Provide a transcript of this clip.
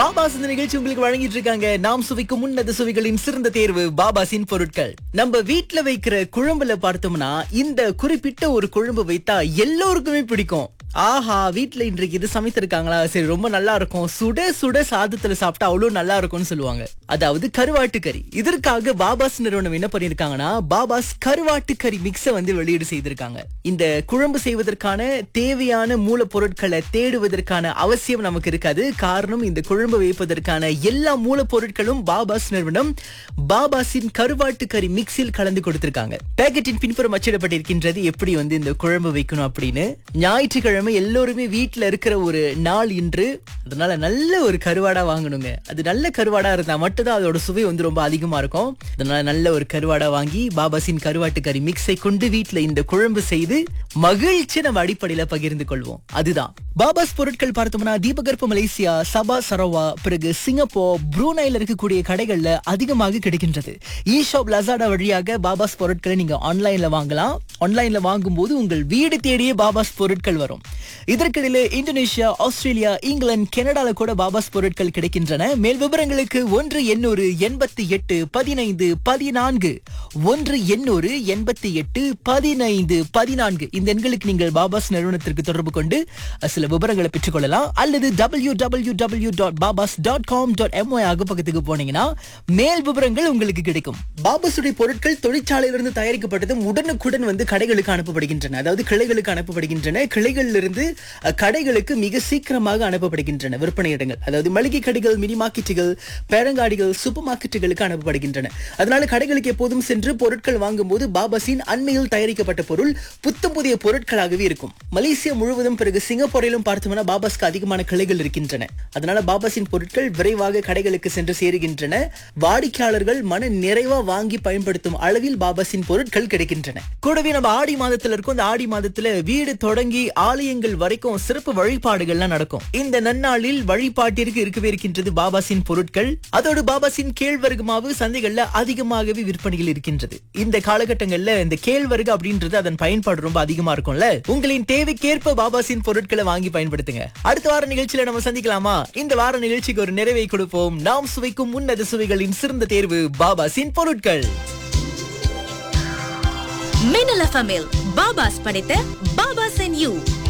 பாபாஸ் இந்த நிகழ்ச்சி உங்களுக்கு வழங்கிட்டு இருக்காங்க நாம் சுவைக்கும் உன்னத சுவைகளின் சிறந்த தேர்வு பாபாஸின் பொருட்கள் நம்ம வீட்ல வைக்கிற குழம்புல பார்த்தோம்னா இந்த குறிப்பிட்ட ஒரு குழம்பு வைத்தா எல்லோருக்குமே பிடிக்கும் ஆஹா வீட்ல இன்றைக்கு இது சமைத்திருக்காங்களா சரி ரொம்ப நல்லா இருக்கும் சுட சுட சாதத்துல சாப்பிட்டா அவ்வளவு நல்லா இருக்கும்னு சொல்லுவாங்க அதாவது கருவாட்டு கறி இதற்காக பாபாஸ் நிறுவனம் என்ன பண்ணிருக்காங்கன்னா பாபாஸ் கருவாட்டு கறி மிக்ஸ வந்து வெளியீடு செய்திருக்காங்க இந்த குழம்பு செய்வதற்கான தேவையான மூலப்பொருட்களை தேடுவதற்கான அவசியம் நமக்கு இருக்காது காரணம் இந்த குழம்பு வைப்பதற்கான எல்லா மூலப்பொருட்களும் பாபாஸ் நிறுவனம் பாபாஸின் கருவாட்டு கறி மிக்ஸில் கலந்து கொடுத்திருக்காங்க பேக்கெட்டின் பின்புறம் அச்சிடப்பட்டிருக்கின்றது எப்படி வந்து இந்த குழம்பு வைக்கணும் அப்படின்னு ஞாயிற்றுக்கிழமை எல்லோருமே வீட்ல இருக்கிற ஒரு நாள் இன்று அதனால நல்ல ஒரு கருவாடா வாங்கணுங்க அது நல்ல கருவாடா இருந்தா மட்டும்தான் அதோட சுவை வந்து ரொம்ப அதிகமா இருக்கும் அதனால நல்ல ஒரு கருவாடா வாங்கி பாபாஸின் கருவாட்டு கறி மிக்ஸை கொண்டு வீட்ல இந்த குழம்பு செய்து மகிழ்ச்சி நம்ம அடிப்படையில பகிர்ந்து கொள்வோம் அதுதான் பாபாஸ் பொருட்கள் பார்த்தோம்னா தீபகற்ப மலேசியா சபா சரவா பிறகு சிங்கப்பூர் ப்ரூனைல இருக்கக்கூடிய கடைகள்ல அதிகமாக கிடைக்கின்றது இ ஷாப் லசாடா வழியாக பாபாஸ் பொருட்களை நீங்க ஆன்லைன்ல வாங்கலாம் ஆன்லைன்ல வாங்கும்போது உங்கள் வீடு தேடியே பாபாஸ் பொருட்கள் வரும் இதற்கிடையில இந்தோனேஷியா ஆஸ்திரேலியா இங்கிலாந்து கனடால கூட பாபாஸ் பொருட்கள் கிடைக்கின்றன மேல் விவரங்களுக்கு ஒன்று எண்ணூறு எண்பத்தி எட்டு பதினைந்து பதினான்கு ஒன்று எண்ணூறு எண்பத்தி எட்டு பதினைந்து பதினான்கு இந்த எண்களுக்கு நீங்கள் பாபாஸ் நிறுவனத்திற்கு தொடர்பு கொண்டு அஹ், சில விவரங்களை பெற்றுக்கொள்ளலாம் அல்லது டபிள்யூ டபிள்யூ டபிள்யூ டாட் பாபாஸ் டாட் காம் டாட் எம்ஒய் அகப்பக்கத்துக்கு போனீங்கன்னா மேல் விவரங்கள் உங்களுக்கு கிடைக்கும் பாபாஸுடைய பொருட்கள் தொழிற்சாலையிலிருந்து தயாரிக்கப்பட்டதும் உடனுக்குடன் வந்து கடைகளுக்கு அனுப்பப்படுகின்றன அதாவது கிளைகளுக்கு அனுப்பப்படுகின்றன கிளைகளிலிருந்து இருந்து அஹ், கடைகளுக்கு மிக சீக்கிரமாக அனுப்பப்படுகின்றன விற்பனை இடங்கள் அதாவது மளிகை கடைகள் மினி மார்க்கெட்டுகள் பேரங்காடிகள் சூப்பர் மார்க்கெட்டுகளுக்கு அனுப்பப்படுகின்றன அதனால கடைகளுக்கு எப்போதும் சென்று பொருட்கள் வாங்கும்போது பாபாஸின் அண்மையில் தயாரிக்கப்பட்ட பொருள் புத்தம் புதிய பொருட்களாகவே இருக்கும் மலேசியா முழுவதும் பிறகு சிங்கப்பூரிலும் பார்த்தோம்னா பாபாஸ்க்கு அதிகமான கிளைகள் இருக்கின்றன அதனால பாபாஸின் பொருட்கள் விரைவாக கடைகளுக்கு சென்று சேருகின்றன வாடிக்கையாளர்கள் மன நிறைவா வாங்கி பயன்படுத்தும் அளவில் பாபாஸின் பொருட்கள் கிடைக்கின்றன கூடவே நம்ம ஆடி மாதத்துல இருக்கும் இந்த ஆடி மாதத்துல வீடு தொடங்கி ஆலயங்கள் வரைக்கும் சிறப்பு வழிபாடுகள்லாம் நடக்கும் இந்த நன்னாளில் வழிபாட்டிற்கு இருக்கவே இருக்கின்றது பாபாஸின் பொருட்கள் அதோடு பாபாஸின் கேழ்வரகு மாவு சந்தைகள்ல அதிகமாகவே விற்பனையில் இருக்கின்றது இந்த காலகட்டங்கள்ல இந்த கேழ்வரகு அப்படின்றது அதன் பயன்பாடு ரொம்ப அதிகமா இருக்கும்ல உங்களின் தேவைக்கேற்ப பாபாஸின் பொருட்களை வாங்கி பயன்படுத்துங்க அடுத்த வார நிகழ்ச்சியில நம்ம சந்திக்கலாமா இந்த வார நிகழ்ச்சிக்கு ஒரு நிறைவை கொடுப்போம் நாம் சுவைக்கும் உன்னத சுவைகளின் சிறந்த தேர்வு பாபாஸின் பொருட்கள் மின்னல் எஃப்எம்மில் பாபாஸ் படைத்த பாபாஸ் அண்ட் யூ